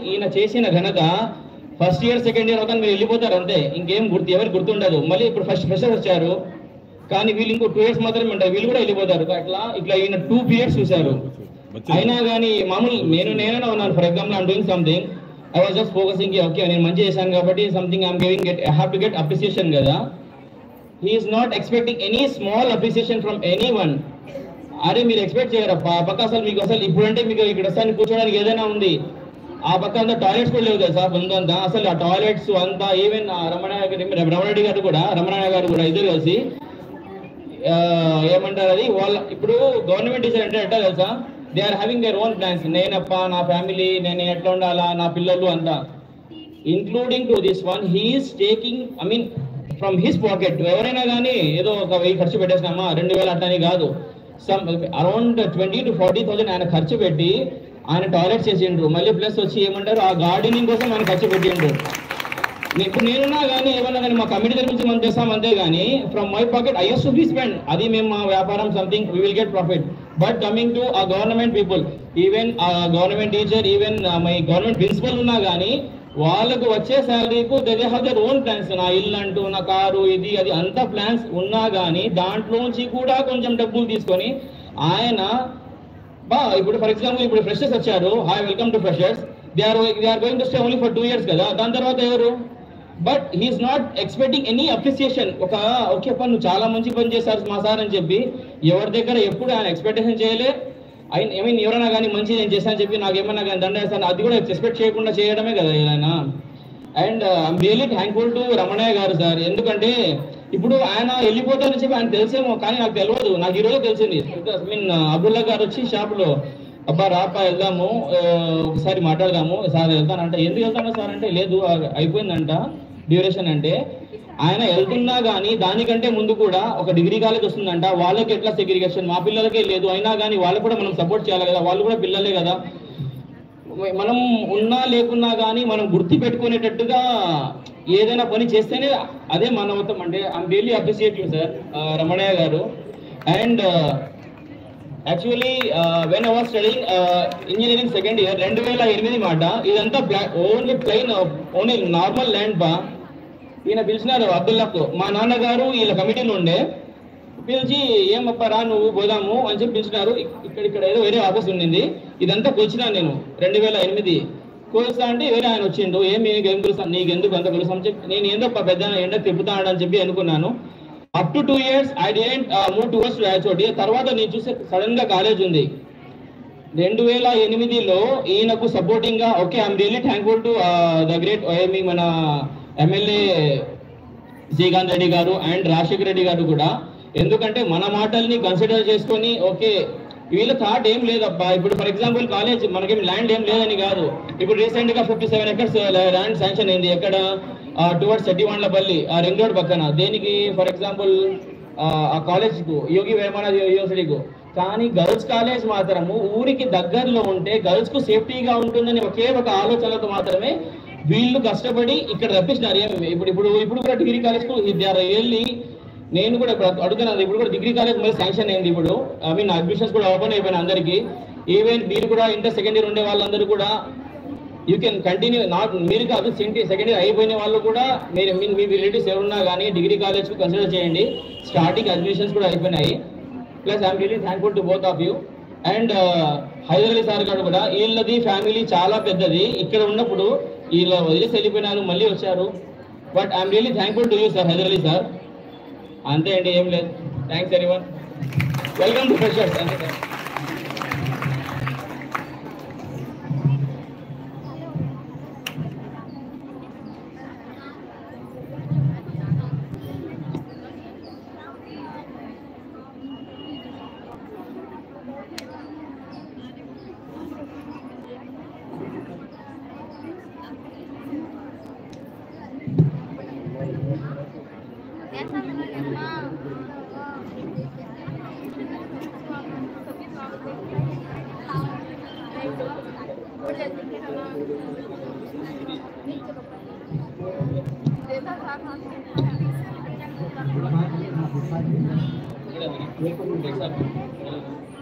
ఈయన చేసిన ఘనత ఫస్ట్ ఇయర్ సెకండ్ ఇయర్ అవుతాను మీరు వెళ్ళిపోతారు అంతే ఇంకేం గుర్తు ఎవరు గుర్తుండదు మళ్ళీ ఇప్పుడు ఫస్ట్ ఫ్రెషర్ వచ్చారు కానీ వీళ్ళు ఇంకో టూ ఇయర్స్ మాత్రమే ఉంటారు వీళ్ళు కూడా వెళ్ళిపోతారు అట్లా ఇట్లా ఈయన టూ పీరియడ్స్ చూశారు అయినా కానీ మామూలు నేను నేనే ఉన్నాను for example I'm doing something I was just focusing okay నేను మంచి చేశాను కాబట్టి something I'm giving get I have to get appreciation కదా he's not expecting any small appreciation from anyone అరే మీరు ఎక్స్పెక్ట్ చేయరా పా- పక్క అసలు మీకు అసలు ఇప్పుడంటే మీకు ఇక్కడ వస్తాను కూర్చోడానికి ఏదైనా ఉంది ఆ పక్క అంతా టాయిలెట్స్ కూడా లేవు కదా సార్ ముందంతా అసలు ఆ టాయిలెట్స్ అంతా ఈవెన్ రమణ రమణరెడ్డి గారు కూడా రమణ గారు కూడా ఇద్దరు కలిసి ఆ, ఏమంటారు అది వాళ్ళ ఇప్పుడు గవర్నమెంట్ టీచర్ అంటే ఎట్లా తెలుసా they are having their own plans నేనప్ప నా ఫ్యామిలీ నేను ఎట్లా ఉండాలా నా పిల్లలు అంతా including to this one he's taking I mean from his pocket ఎవరైనా కానీ ఏదో ఒక వెయ్యి ఖర్చు పెట్టేసినామా రెండు వేలు అట్లని కాదు some around twenty to forty thousand ఆయన ఖర్చు పెట్టి ఆయన టాయిలెట్స్ చేసిండ్రు మళ్ళీ ప్లస్ వచ్చి ఏమంటారు ఆ గార్డెనింగ్ కోసం ఆయన ఖర్చు పెట్టిండ్రు ఇప్పుడు నేనున్నా కానీ ఏమన్నా కానీ మా కమిటీ దగ్గర నుంచి మనం చేస్తాం అంతే కానీ from my pocket I to be spend అది మేము మా వ్యాపారం something we will get profit but coming to a government people even a government teacher even my government principal ఉన్నా కానీ వాళ్ళకు వచ్చే శాలరీకు they have their own plans నా ఇల్లు అంటూ నా కారు ఇది అది అంత ప్లాన్స్ ఉన్నా కానీ దాంట్లోంచి కూడా కొంచెం డబ్బులు తీసుకొని ఆయన బా ఇప్పుడు ఫర్ ఎగ్జాంపుల్ ఇప్పుడు ఫ్రెషర్స్ వచ్చారు hi welcome to freshers they are they are going to stay only for two years కదా దాని తర్వాత ఎవరు but he's not expecting any appreciation ఒక ఓకే పని నువ్వు చాలా మంచి పని చేశారు మా సార్ అని చెప్పి ఎవరి దగ్గర ఎప్పుడు ఆయన ఎక్స్పెక్టేషన్ చేయలే ఐ ఐ మీన్ ఎవరైనా కానీ మంచి నేను చేశాను చెప్పి నాకు ఏమన్నా కానీ దండ వేస్తాను అది కూడా ఎక్స్పెక్ట్ చేయకుండా చేయడమే కదా ఆయన and I'm really thankful to Ramanaiah garu sir ఎందుకంటే ఇప్పుడు ఆయన వెళ్ళిపోతారని చెప్పి ఆయన తెలిసేమో కానీ నాకు తెలియదు నాకు ఈరోజు తెలిసింది ఐ మీన్ అబ్దుల్లా గారు వచ్చి షాప్లో అబ్బా రాపా వెళ్దాము ఆ, ఒకసారి మాట్లాడదాము సార్ వెళ్తానంట ఎందుకు వెళ్తాను సార్ అంటే లేదు ఆ- అయిపోయిందంట డ్యూరేషన్ అంటే ఆయన వెళ్తున్నా కానీ దానికంటే ముందు కూడా ఒక డిగ్రీ కాలేజ్ వస్తుందంట వాళ్ళకి ఎట్లా సెగ్రిగేషన్ మా పిల్లలకే లేదు అయినా కానీ వాళ్ళకి కూడా మనం సపోర్ట్ చేయాలి కదా వాళ్ళు కూడా పిల్లలే కదా మనం ఉన్నా లేకున్నా కానీ మనం గుర్తు పెట్టుకునేటట్టుగా ఏదైనా పని చేస్తేనే అదే మానవత్వం అంటే I'm really appreciate you sir Ramanaiah garu and actually when I was studying engineering second year రెండు వేల ఎనిమిది మాట ఇదంతా only plain only normal land బా ఈయన పిలిచినారు అబ్దుల్లాకు మా నాన్నగారు వీళ్ళ కమిటీలో ఉండే పిలిచి ఏమప్పా రా నువ్వు పోదాము అని చెప్పి పిలిచినారు ఇక్- ఇక్కడ ఇక్కడ ఏదో వేరే ఆఫీస్ ఉండింది ఇదంతా కొలిచినా నేను రెండు వేల ఎనిమిది కోల్స్తా అంటే వేరే ఆయన వచ్చిండు ఏమి ఏం తెలుసా నీకు ఎందుకు అంత తెలుసు అని చెప్పి నేను ఏందో ప- పెద్ద ఎండ తిప్పుతాడు అని చెప్పి అనుకున్నాను up to two years I didn't move towards Rayachoti తర్వాత నేను చూస్తే సడన్ గా కాలేజ్ ఉంది రెండు వేల ఎనిమిదిలో ఈయనకు సపోర్టింగ్ గా okay I'm really thankful to the great ఓఎంఈ మన ఎమ్మెల్యే శ్రీకాంత్ రెడ్డి గారు అండ్ రాజశేఖర రెడ్డి గారు కూడా ఎందుకంటే మన మాటల్ని కన్సిడర్ చేసుకొని ఓకే వీళ్ళ థాట్ ఏం లేదబ్బా ఇప్పుడు ఫర్ ఎగ్జాంపుల్ కాలేజ్ మనకేం ల్యాండ్ ఏం లేదని కాదు ఇప్పుడు రీసెంట్ గా fifty seven acres land sanction అయింది ఎక్కడ టువర్డ్స్ సెట్టివాండ్లపల్లి ఆ రింగ్ రోడ్ పక్కన దేనికి ఫర్ ఎగ్జాంపుల్ ఆ కాలేజ్ కు యోగి వేమన యూనివర్సిటీకు కానీ గర్ల్స్ కాలేజ్ మాత్రము ఊరికి దగ్గరలో ఉంటే గర్ల్స్ కు సేఫ్టీగా ఉంటుందని ఒకే ఒక ఆలోచనతో మాత్రమే వీళ్ళు కష్టపడి ఇక్కడ రప్పించినారు ఏం ఇప్పుడు ఇప్పుడు ఇప్పుడు కూడా డిగ్రీ కాలేజ్ కు ఇద్దరు వెళ్ళి నేను కూడా ఇప్పుడు అడుగుతున్నాను ఇప్పుడు కూడా డిగ్రీ కాలేజ్ మళ్ళీ శాంక్షన్ అయింది ఇప్పుడు ఐ మీన్ అడ్మిషన్స్ కూడా ఓపెన్ అయిపోయినాయి అందరికి ఈవెన్ మీరు కూడా ఇంటర్ సెకండ్ ఇయర్ ఉండే వాళ్ళందరూ కూడా యూ కెన్ కంటిన్యూ నాట్ మీరు కాదు సెకండ్ ఇయర్ అయిపోయిన వాళ్ళు కూడా మీరు మీ మీ రిలేటివ్స్ ఎవరున్నా కానీ డిగ్రీ కాలేజ్ కన్సిడర్ చేయండి స్టార్టింగ్ అడ్మిషన్స్ కూడా అయిపోయినాయి plus I'm really thankful to both of you and Hyder Ali sir garu కూడా వీళ్ళది ఫ్యామిలీ చాలా పెద్దది ఇక్కడ ఉన్నప్పుడు వీళ్ళ వదిలేసి వెళ్ళిపోయినారు మళ్ళీ వచ్చారు but I'm really thankful to you sir Hyder Ali sir అంతే అండి ఏం లేదు thanks everyone welcome to freshers అంతే సార్ ఇక్కడ